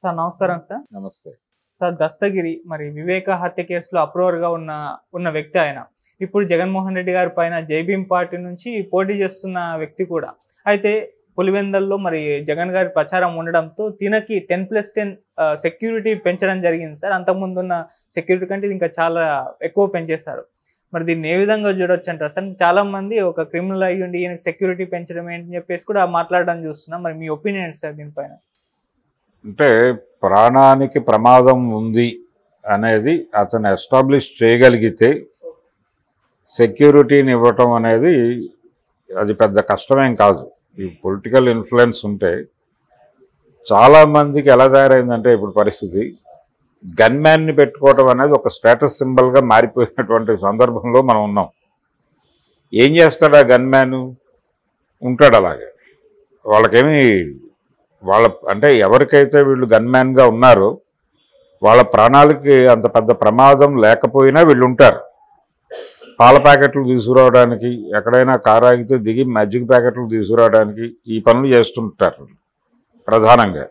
Sir నమస్కారం sir నమస్తే sir Dastagiri మరి వివేక హత్య కేసులో అప్రూవర్ గా ఉన్న ఉన్న వ్యక్తి ఆయన ఇప్పుడు జగన్మోహన్ రెడ్డి గారి పైన జైభీం పార్టీ నుంచి పోటీ చేస్తున్న వ్యక్తి కూడా అయితే పులివెందల్లో మరి జగన్ గారి ప్రచారం ఉండడంతో తినకి టెన్ ప్లస్ టెన్ సెక్యూరిటీ పెంచడం జరిగింది సార్ అంతకుముందు ఉన్న సెక్యూరిటీ కంటే ఇది ఇంకా చాలా ఎక్కువ పెంచేశారు మరి దీన్ని ఏ విధంగా చూడొచ్చు అంటారు సార్ చాలా మంది ఒక క్రిమినల్ అయ్యి ఉండి ఈయనకి సెక్యూరిటీ పెంచడం ఏంటని చెప్పేసి కూడా మాట్లాడడం చూస్తున్నాం మరి మీ ఒపీనియన్ సార్ దీనిపైన అంటే ప్రాణానికి ప్రమాదం ఉంది అనేది అతను ఎస్టాబ్లిష్ చేయగలిగితే సెక్యూరిటీని ఇవ్వటం అనేది అది పెద్ద కష్టమేం కాదు ఈ పొలిటికల్ ఇన్ఫ్లుయెన్స్ ఉంటే చాలామందికి ఎలా తయారైందంటే ఇప్పుడు పరిస్థితి గన్మ్యాన్ని పెట్టుకోవటం అనేది ఒక స్టేటస్ సింబల్గా మారిపోయినటువంటి సందర్భంలో మనం ఉన్నాం ఏం చేస్తాడు ఆ గన్మ్యాన్ ఉంటాడు అలాగే వాళ్ళకేమీ వాళ్ళ అంటే ఎవరికైతే వీళ్ళు గన్మ్యాన్గా ఉన్నారో వాళ్ళ ప్రాణాలకి అంత పెద్ద ప్రమాదం లేకపోయినా వీళ్ళు ఉంటారు పాల ప్యాకెట్లు తీసుకురావడానికి ఎక్కడైనా కారు ఆగితే దిగి మజ్జిగ ప్యాకెట్లు తీసుకురావడానికి ఈ పనులు చేస్తుంటారు ప్రధానంగా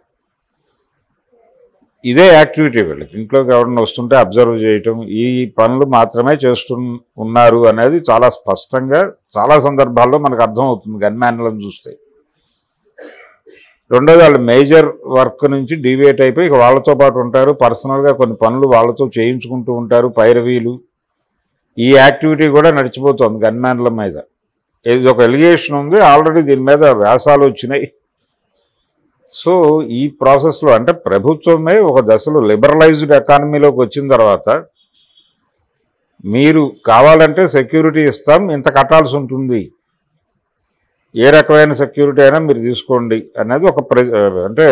ఇదే యాక్టివిటీ వీళ్ళకి ఇంట్లోకి ఎవరైనా వస్తుంటే అబ్జర్వ్ చేయటం ఈ పనులు మాత్రమే చేస్తు ఉన్నారు అనేది చాలా స్పష్టంగా చాలా సందర్భాల్లో మనకు అర్థమవుతుంది గన్మ్యాన్లను చూస్తే రెండోది వాళ్ళు మేజర్ వర్క్ నుంచి డీవియేట్ అయిపోయి ఇక వాళ్ళతో పాటు ఉంటారు పర్సనల్గా కొన్ని పనులు వాళ్ళతో చేయించుకుంటూ ఉంటారు పైరవీలు ఈ యాక్టివిటీ కూడా నడిచిపోతుంది గన్మ్యాన్ల మీద ఇది ఒక ఎలిగేషన్ ఉంది ఆల్రెడీ దీని మీద వ్యాసాలు వచ్చినాయి సో ఈ ప్రాసెస్లో అంటే ప్రభుత్వమే ఒక దశలో లిబరలైజ్డ్ ఎకానమీలోకి వచ్చిన తర్వాత మీరు కావాలంటే సెక్యూరిటీ ఇస్తాం ఇంత కట్టాల్సి ఉంటుంది ఏ రకమైన సెక్యూరిటీ అయినా మీరు తీసుకోండి అనేది ఒక ప్రె అంటే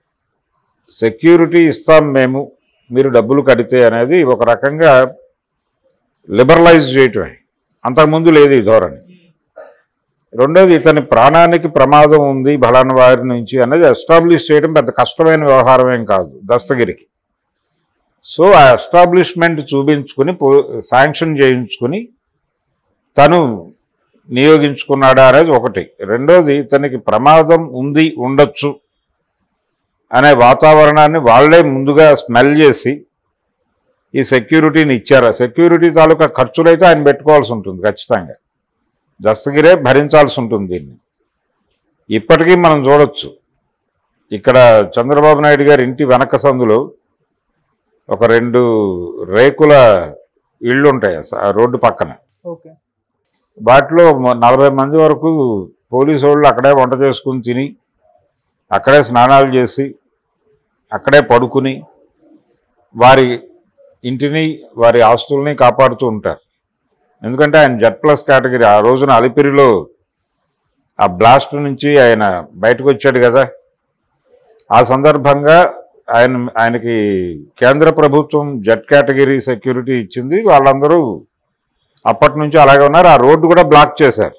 సెక్యూరిటీ ఇస్తాం మేము మీరు డబ్బులు కడితే అనేది ఒక రకంగా లిబరలైజ్ చేయటమే అంతకుముందు లేదు ఈ ధోరణి రెండోది ఇతని ప్రాణానికి ప్రమాదం ఉంది బలాన వారి నుంచి అనేది ఎస్టాబ్లిష్ చేయడం పెద్ద కష్టమైన వ్యవహారం ఏం కాదు దస్తగిరికి సో ఆ ఎస్టాబ్లిష్మెంట్ చూపించుకుని శాంక్షన్ చేయించుకుని తను నియోగించుకున్నాడా అనేది ఒకటి రెండోది ఇతనికి ప్రమాదం ఉంది ఉండొచ్చు అనే వాతావరణాన్ని వాళ్ళే ముందుగా స్మెల్ చేసి ఈ సెక్యూరిటీని ఇచ్చారు సెక్యూరిటీ తాలూకా ఖర్చులైతే ఆయన పెట్టుకోవాల్సి ఉంటుంది ఖచ్చితంగా దస్తగిరే భరించాల్సి ఉంటుంది దీన్ని ఇప్పటికీ మనం చూడొచ్చు ఇక్కడ చంద్రబాబు నాయుడు గారి ఇంటి వెనక సందులో ఒక రెండు రేకుల ఇళ్ళు ఉంటాయి ఆ రోడ్డు పక్కన ఓకే వాటిలో మ- నలభై మంది వరకు పోలీసు వాళ్ళు అక్కడే వంట చేసుకుని తిని అక్కడే స్నానాలు చేసి అక్కడే పడుకుని వారి ఇంటిని వారి ఆస్తుల్ని కాపాడుతూ ఉంటారు ఎందుకంటే ఆయన జెడ్ ప్లస్ కేటగిరీ ఆ రోజున అలిపిరిలో ఆ బ్లాస్ట్ నుంచి ఆయన బయటకు వచ్చాడు కదా ఆ సందర్భంగా ఆయన ఆయనకి కేంద్ర ప్రభుత్వం జెడ్ కేటగిరీ సెక్యూరిటీ ఇచ్చింది వాళ్ళందరూ అప్పటి నుంచి అలాగే ఉన్నారు ఆ రోడ్డు కూడా బ్లాక్ చేశారు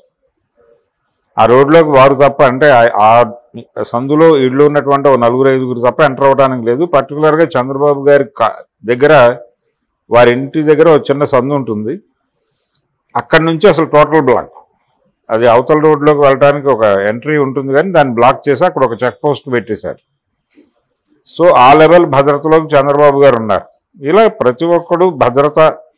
ఆ రోడ్లోకి వారు తప్ప అంటే ఆ- ఆ సందులో ఇళ్ళు ఉన్నటువంటి ఓ నలుగురు ఐదుగురు తప్ప ఎంటర్ అవ్వడానికి లేదు పర్టికులర్గా చంద్రబాబు గారి కా- దగ్గర వారి ఇంటి దగ్గర ఒక చిన్న సందు ఉంటుంది అక్కడి నుంచి అసలు టోటల్ బ్లాక్ అది అవతల రోడ్లోకి వెళ్ళడానికి ఒక ఎంట్రీ ఉంటుంది కానీ దాన్ని బ్లాక్ చేసి అక్కడ ఒక చెక్ పోస్ట్ పెట్టేశారు సో ఆ లెవెల్ భద్రతలోకి చంద్రబాబు గారు ఉన్నారు ఇలా ప్రతి ఒక్కడు భద్రత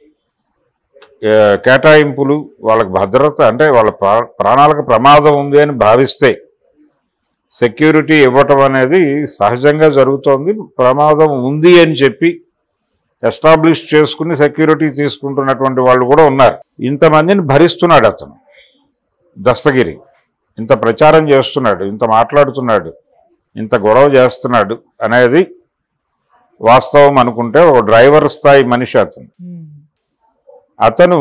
ఏ, కేటాయింపులు వాళ్ళకి భద్రత అంటే వాళ్ళ ప్రా- ప్రాణాలకు ప్రమాదం ఉంది అని భావిస్తే సెక్యూరిటీ ఇవ్వటం అనేది సహజంగా జరుగుతోంది ప్రమాదం ఉంది అని చెప్పి ఎస్టాబ్లిష్ చేసుకుని సెక్యూరిటీ తీసుకుంటున్నటువంటి వాళ్ళు కూడా ఉన్నారు ఇంతమందిని భరిస్తున్నాడు అతను దస్తగిరి ఇంత ప్రచారం చేస్తున్నాడు ఇంత మాట్లాడుతున్నాడు ఇంత గొడవ చేస్తున్నాడు అనేది వాస్తవం అనుకుంటే ఒక డ్రైవర్ స్థాయి మనిషి అతను ఉమ్. అతను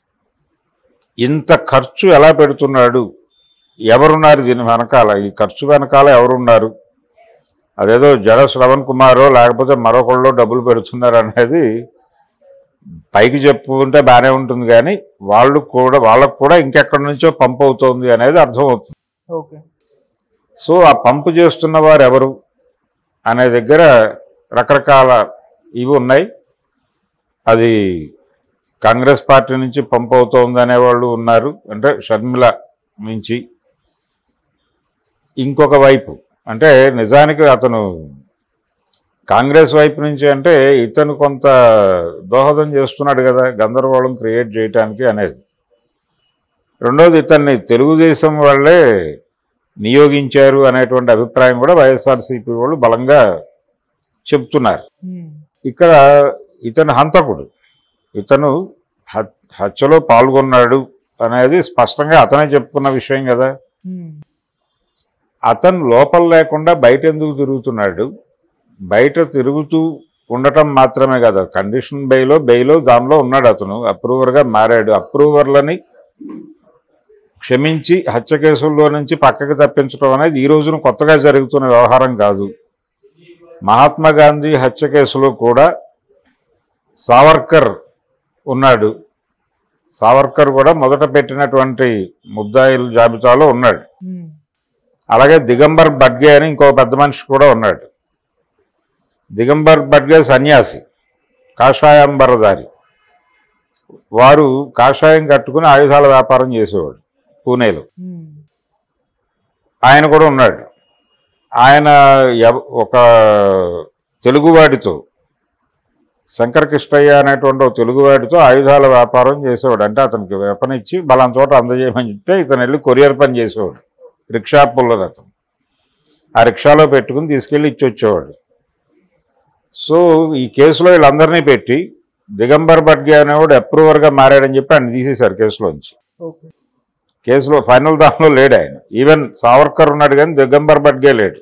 ఇంత ఖర్చు ఎలా పెడుతున్నాడు ఎవరున్నారు దీని వెనకాల ఈ ఖర్చు వెనకాల ఎవరున్నారు అదేదో జడ శ్రవణ్ కుమారో లేకపోతే మరొకళ్ళు డబ్బులు పెడుతున్నారు అనేది పైకి చెప్పుకుంటే బాగానే ఉంటుంది కానీ వాళ్ళు కూడా వాళ్ళకు కూడా ఇంకెక్కడి నుంచో పంప్ అవుతోంది అనేది అర్థమవుతుంది ఓకే సో ఆ పంపు చేస్తున్న వారు ఎవరు అనే దగ్గర రకరకాల ఇవి ఉన్నాయి అది కాంగ్రెస్ పార్టీ నుంచి పంప్ అవుతోంది అనేవాళ్ళు ఉన్నారు అంటే షర్మిల నుంచి ఇంకొక వైపు అంటే నిజానికి అతను కాంగ్రెస్ వైపు నుంచి అంటే ఇతను కొంత దోహదం చేస్తున్నాడు కదా గందరగోళం క్రియేట్ చేయటానికి అనేది రెండోది ఇతన్ని తెలుగుదేశం వాళ్ళే నియోగించారు అనేటువంటి అభిప్రాయం కూడా వైఎస్ఆర్సీపీ వాళ్ళు బలంగా చెప్తున్నారు ఉమ్, ఇక్కడ ఇతను హంతకుడు ఇతను హ- హత్యలో పాల్గొన్నాడు అనేది స్పష్టంగా అతనే చెప్పుకున్న విషయం కదా ఉమ్, అతను లోపల లేకుండా బయట ఎందుకు తిరుగుతున్నాడు బయట తిరుగుతూ ఉండటం మాత్రమే కదా కండిషన్ బెయిలో బెయిలో దానిలో ఉన్నాడు అతను అప్రూవర్గా మారాడు అప్రూవర్లని క్షమించి హత్య కేసుల్లో నుంచి పక్కకి తప్పించడం అనేది ఈ రోజున కొత్తగా జరుగుతున్న వ్యవహారం కాదు మహాత్మా గాంధీ హత్య కేసులో కూడా సావర్కర్ ఉన్నాడు సావర్కర్ కూడా మొదట పెట్టినటువంటి ముద్దాయిల జాబితాలో ఉన్నాడు ఉమ్, అలాగే దిగంబర్ బడ్గే అని ఇంకో పెద్ద మనిషి కూడా ఉన్నాడు దిగంబర్ బడ్గే సన్యాసి కాషాయంబరదారి వారు కాషాయం కట్టుకుని ఆయుధాల వ్యాపారం చేసేవాడు పూణేలో ఉమ్, ఆయన కూడా ఉన్నాడు ఆయన ఎవ- ఒక తెలుగువాడితో శంకర కృష్ణయ్య అనేటువంటి ఒక తెలుగువాడితో ఆయుధాల వ్యాపారం చేసేవాడు అంటే అతనికి వెపన్ ఇచ్చి బలం చోట అందజేయమని చెప్తే ఇతను వెళ్ళి కొరియర్ పని చేసేవాడు రిక్షా పుల్లర్ అతను ఆ రిక్షాలో పెట్టుకుని తీసుకెళ్ళి ఇచ్చి వచ్చేవాడు సో ఈ కేసులో వీళ్ళందరినీ పెట్టి దిగంబర్ బడ్గే అనేవాడు అప్రూవర్గా మారాడని చెప్పి ఆయన తీసేశారు కేసులోంచి ఓకే కేసులో ఫైనల్ దానిలో లేడు ఆయన ఈవెన్ సావర్కర్ ఉన్నాడు కానీ దిగంబర్ బడ్గే లేడు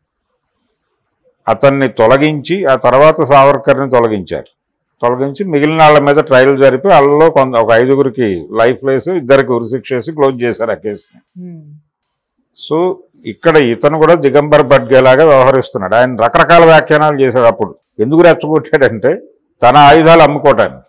అతన్ని తొలగించి ఆ తర్వాత సావర్కర్ని తొలగించారు తొలగించి మిగిలిన వాళ్ళ మీద ట్రయల్ జరిపి వాళ్ళలో కొంత ఒక ఐదుగురికి లైఫ్ వేసి ఇద్దరికి ఉరిశిక్ష వేసి క్లోజ్ చేశారు ఆ కేసుని ఉమ్, సో ఇక్కడ ఇతను కూడా దిగంబర్ బడ్గేలాగా వ్యవహరిస్తున్నాడు ఆయన రకరకాల వ్యాఖ్యానాలు చేశాడు అప్పుడు ఎందుకు రెచ్చగొట్టాడంటే తన ఆయుధాలు అమ్ముకోవటానికి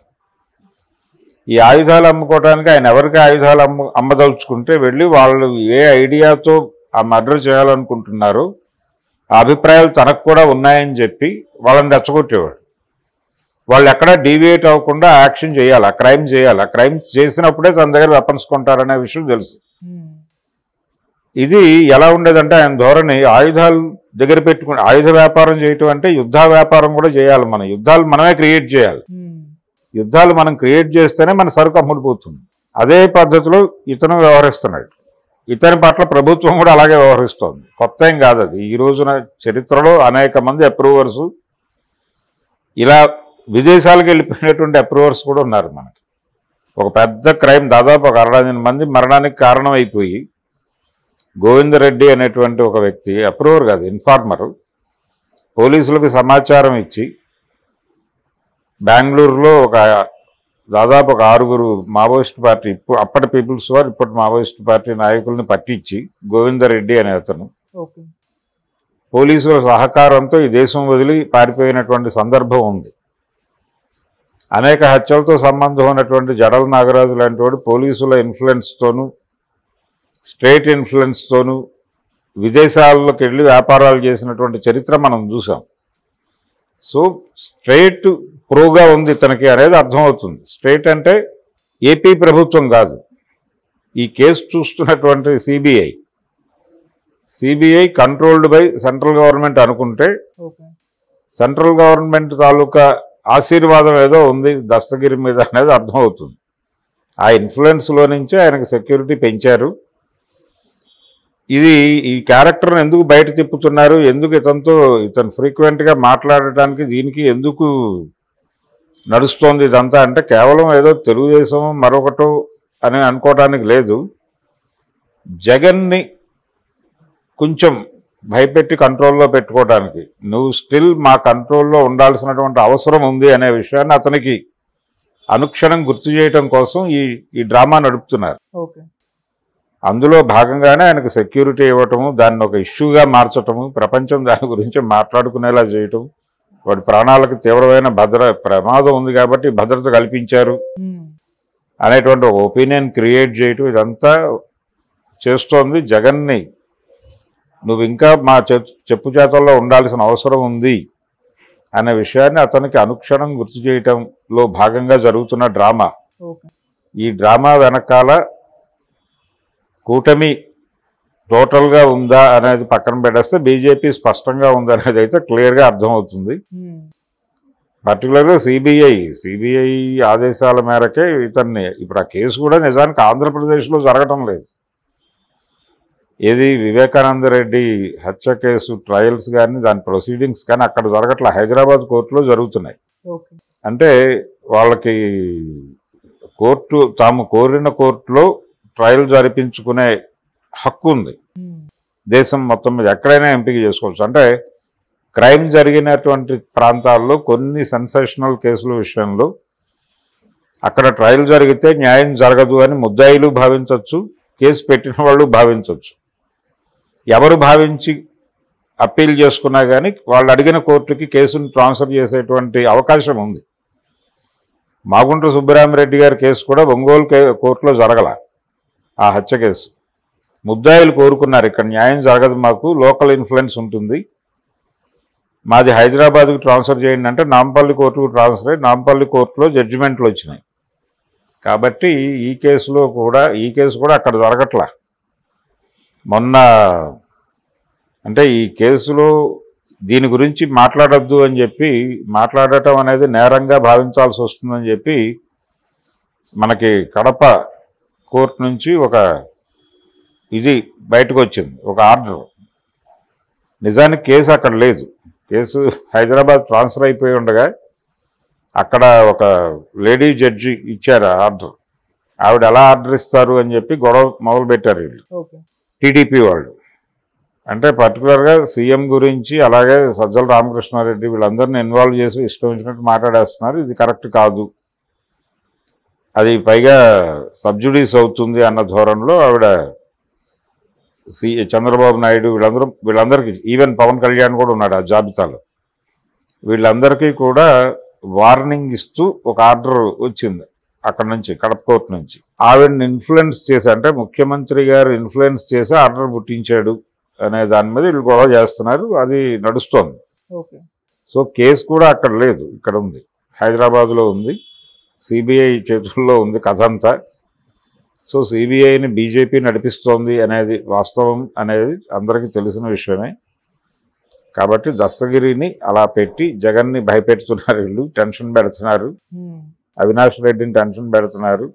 ఈ ఆయుధాలు అమ్ముకోవటానికి ఆయన ఎవరికి ఆయుధాలు అమ్ము అమ్మదలుచుకుంటే వెళ్ళి వాళ్ళు ఏ ఐడియాతో ఆ మర్డర్ చేయాలనుకుంటున్నారో ఆ అభిప్రాయాలు తనకు కూడా ఉన్నాయని చెప్పి వాళ్ళని రెచ్చగొట్టేవాడు వాళ్ళు ఎక్కడా డీవియేట్ అవ్వకుండా యాక్షన్ చేయాలి ఆ క్రైమ్ చేయాలి ఆ క్రైమ్ చేసినప్పుడే తన దగ్గర వెపన్స్ కొంటారనే విషయం తెలుసు ఉమ్, ఇది ఎలా ఉండేదంటే ఆయన ధోరణి ఆయుధాలు దగ్గర పెట్టుకుని ఆయుధ వ్యాపారం చేయటం అంటే యుద్ధ వ్యాపారం కూడా చేయాలి మనం యుద్ధాలు మనమే క్రియేట్ చేయాలి ఉమ్, యుద్ధాలు మనం క్రియేట్ చేస్తేనే మన సరుకు అమ్ముడిపోతుంది అదే పద్ధతిలో ఇతను వ్యవహరిస్తున్నాడు ఇతని పట్ల ప్రభుత్వం కూడా అలాగే వ్యవహరిస్తోంది కొత్త ఏం కాదు అది ఈ రోజున చరిత్రలో అనేక మంది అప్రూవర్స్ ఇలా విదేశాలకు వెళ్ళిపోయినటువంటి అప్రూవర్స్ కూడా ఉన్నారు మనకి ఒక పెద్ద క్రైమ్ దాదాపు ఒక అరవై మంది మరణానికి కారణం అయిపోయి గోవిందరెడ్డి అనేటువంటి ఒక వ్యక్తి అప్రూవర్ కాదు ఇన్ఫార్మరు పోలీసులకు సమాచారం ఇచ్చి బెంగళూరులో ఒక దాదాపు ఒక ఆరుగురు మావోయిస్ట్ పార్టీ ఇప్పుడు అప్పటి పీపుల్స్ వారు ఇప్పటి మావోయిస్ట్ పార్టీ నాయకుల్ని పట్టించి గోవిందరెడ్డి అనే అతను ఓకే పోలీసుల సహకారంతో ఈ దేశం వదిలి పారిపోయినటువంటి సందర్భం ఉంది అనేక హత్యలతో సంబంధం ఉన్నటువంటి జడల నాగరాజు లాంటి వాడు పోలీసుల ఇన్ఫ్లుయెన్స్తోనూ స్టేట్ ఇన్ఫ్లుయెన్స్తోనూ విదేశాల్లోకి వెళ్ళి వ్యాపారాలు చేసినటువంటి చరిత్ర మనం చూసాం సో స్ట్రైట్ ప్రోగా ఉంది ఇతనికి అనేది అర్థమవుతుంది స్ట్రైట్ అంటే ఏపీ ప్రభుత్వం కాదు ఈ కేసు చూస్తున్నటువంటి CBI CBI controlled by central government అనుకుంటే ఓకే సెంట్రల్ గవర్నమెంట్ తాలూకా ఆశీర్వాదం ఏదో ఉంది దస్తగిరి మీద అనేది అర్థమవుతుంది ఆ ఇన్ఫ్లుయెన్స్లో నుంచే ఆయనకు సెక్యూరిటీ పెంచారు ఇది ఈ క్యారెక్టర్ని ఎందుకు బయట తిప్పుతున్నారు ఎందుకు ఇతనితో ఇతను ఫ్రీక్వెంట్గా మాట్లాడటానికి దీనికి ఎందుకు నడుస్తోంది ఇదంతా అంటే కేవలం ఏదో తెలుగుదేశం మరొకటో అని అనుకోవడానికి లేదు జగన్ని కొంచెం భయపెట్టి కంట్రోల్లో పెట్టుకోవడానికి నువ్వు స్టిల్ మా కంట్రోల్లో ఉండాల్సినటువంటి అవసరం ఉంది అనే విషయాన్ని అతనికి అనుక్షణం గుర్తు చేయటం కోసం ఈ ఈ డ్రామా నడుపుతున్నారు ఓకే అందులో భాగంగానే ఆయనకు సెక్యూరిటీ ఇవ్వటము దాన్ని ఒక ఇష్యూగా మార్చటము ప్రపంచం దాని గురించి మాట్లాడుకునేలా చేయటం వాడి ప్రాణాలకు తీవ్రమైన భద్ర ప్రమాదం ఉంది కాబట్టి భద్రత కల్పించారు ఉమ్, అనేటువంటి ఒక ఒపీనియన్ క్రియేట్ చేయటం ఇదంతా చేస్తోంది జగన్ని నువ్వు ఇంకా మా చె- చెప్పు చేతల్లో ఉండాల్సిన అవసరం ఉంది అనే విషయాన్ని అతనికి అనుక్షణం గుర్తు చేయటంలో భాగంగా జరుగుతున్న డ్రామా ఓకే ఈ డ్రామా వెనకాల కూటమి టోటల్గా ఉందా అనేది పక్కన పెట్టేస్తే బీజేపీ స్పష్టంగా ఉందనేది అయితే క్లియర్గా అర్థమవుతుంది ఉమ్, పర్టికులర్గా సిబిఐ సిబిఐ ఆదేశాల మేరకే ఇతన్ని ఇప్పుడు ఆ కేసు కూడా నిజానికి ఆంధ్రప్రదేశ్లో జరగటం లేదు ఏది వివేకానంద రెడ్డి హత్య కేసు ట్రయల్స్ కానీ దాని ప్రొసీడింగ్స్ కానీ అక్కడ జరగట్లే హైదరాబాద్ కోర్టులో జరుగుతున్నాయి ఓకే అంటే వాళ్ళకి కోర్టు తాము కోరిన కోర్టులో ట్రయల్ జరిపించుకునే హక్కు ఉంది ఉమ్, దేశం మొత్తం మీద ఎక్కడైనా ఎంపిక చేసుకోవచ్చు అంటే క్రైమ్ జరిగినటువంటి ప్రాంతాల్లో కొన్ని సెన్సేషనల్ కేసుల విషయంలో అక్కడ ట్రయల్ జరిగితే న్యాయం జరగదు అని ముద్దాయిలు భావించవచ్చు కేసు పెట్టిన వాళ్ళు భావించవచ్చు ఎవరు భావించి అప్పీల్ చేసుకున్నా కానీ వాళ్ళు అడిగిన కోర్టుకి కేసును ట్రాన్స్ఫర్ చేసేటువంటి అవకాశం ఉంది మాగుంట సుబ్బరామిరెడ్డి గారి కేసు కూడా ఒంగోలు కే- కోర్టులో జరగల ఆ హత్య కేసు ముద్దాయిలు కోరుకున్నారు ఇక్కడ న్యాయం జరగదు మాకు లోకల్ ఇన్ఫ్లుయెన్స్ ఉంటుంది మాది హైదరాబాద్కు ట్రాన్స్ఫర్ చేయండి అంటే నాంపల్లి కోర్టుకు ట్రాన్స్ఫర్ అయ్యి నాంపల్లి కోర్టులో జడ్జిమెంట్లు వచ్చినాయి కాబట్టి ఈ కేసులో కూడా ఈ కేసు కూడా అక్కడ జరగట్లా మొన్న అంటే ఈ కేసులో దీని గురించి మాట్లాడొద్దు అని చెప్పి మాట్లాడటం అనేది నేరంగా భావించాల్సి వస్తుందని చెప్పి మనకి కడప కోర్టు నుంచి ఒక ఇది బయటకు వచ్చింది ఒక ఆర్డర్ నిజానికి కేసు అక్కడ లేదు కేసు హైదరాబాద్ ట్రాన్స్ఫర్ అయిపోయి ఉండగా అక్కడ ఒక లేడీ జడ్జి ఇచ్చారు ఆ ఆర్డర్ ఆవిడ ఎలా ఆర్డర్ ఇస్తారు అని చెప్పి గొడవ మొదలు పెట్టారు వీళ్ళు ఓకే టీడీపీ వాళ్ళు అంటే పర్టికులర్గా సీఎం గురించి అలాగే సజ్జల రామకృష్ణారెడ్డి వీళ్ళందరినీ ఇన్వాల్వ్ చేసి ఇష్టం వచ్చినట్టు మాట్లాడేస్తున్నారు ఇది కరెక్ట్ కాదు అది పైగా సబ్జుడీస్ అవుతుంది అన్న ధోరణిలో ఆవిడ సి చంద్రబాబు నాయుడు వీళ్ళందరూ వీళ్ళందరికీ ఈవెన్ పవన్ కళ్యాణ్ కూడా ఉన్నాడు ఆ జాబితాలో వీళ్ళందరికీ కూడా వార్నింగ్ ఇస్తూ ఒక ఆర్డర్ వచ్చింది అక్కడ నుంచి కడప కోర్టు నుంచి ఆవిడని ఇన్ఫ్లుయెన్స్ చేసి అంటే ముఖ్యమంత్రి గారు ఇన్ఫ్లుయెన్స్ చేసి ఆర్డర్ పుట్టించాడు అనే దాని మీద వీళ్ళు గొడవ చేస్తున్నారు అది నడుస్తోంది ఓకే సో కేసు కూడా అక్కడ లేదు ఇక్కడ ఉంది హైదరాబాద్లో ఉంది సిబిఐ చేతుల్లో ఉంది కథ అంతా సో సిబిఐని బీజేపీ నడిపిస్తోంది అనేది వాస్తవం అనేది అందరికీ తెలిసిన విషయమే కాబట్టి దస్తగిరిని అలా పెట్టి జగన్ని భయపెడుతున్నారు వీళ్ళు టెన్షన్ పెడుతున్నారు ఉమ్, అవినాష్ రెడ్డిని టెన్షన్ పెడుతున్నారు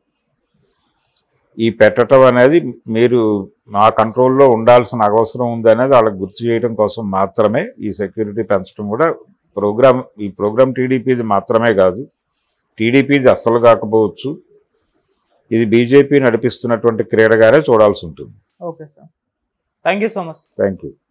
ఈ పెట్టడం అనేది మీరు నా కంట్రోల్లో ఉండాల్సిన అవసరం ఉంది అనేది వాళ్ళకి గుర్తు చేయడం కోసం మాత్రమే ఈ సెక్యూరిటీ పెంచడం కూడా ప్రోగ్రామ్ ఈ ప్రోగ్రామ్ టీడీపీది మాత్రమే కాదు టీడీపీది అస్సలు కాకపోవచ్చు ఇది బీజేపీ నడిపిస్తున్నటువంటి క్రీడగానే చూడాల్సి ఉంటుంది okay sir thank you so much thank you